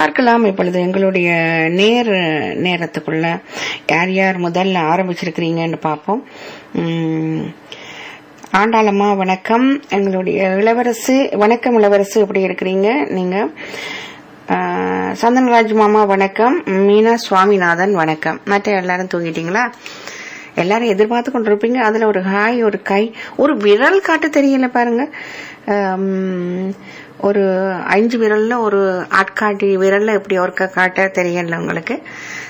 பார்க்கலாம் இப்பொழுது எங்களுடைய நேர் நேரத்துக்குள்ள யார் யார் முதல்ல ஆரம்பிச்சிருக்கிறீங்கன்னு பார்ப்போம் உம், ஆண்டாளம்மா வணக்கம் எங்களுடைய இளவரசு வணக்கம் இளவரசு எப்படி இருக்கிறீங்க நீங்க ஆஹ், சந்தனராஜ் மாமா வணக்கம் மீனா சுவாமிநாதன் வணக்கம் மற்ற எல்லாரும் தூங்கிட்டீங்களா எல்லாரும் எதிர்பார்த்து கொண்டிருப்பீங்க அதுல ஒரு ஹாய் ஒரு கை ஒரு விரல் காட்ட தெரியல பாருங்க ஆம், ஒரு அஞ்சு விரல்ல ஒரு ஆட்காட்டி விரல்ல இப்படி ஒருக்க காட்ட தெரியல உங்களுக்கு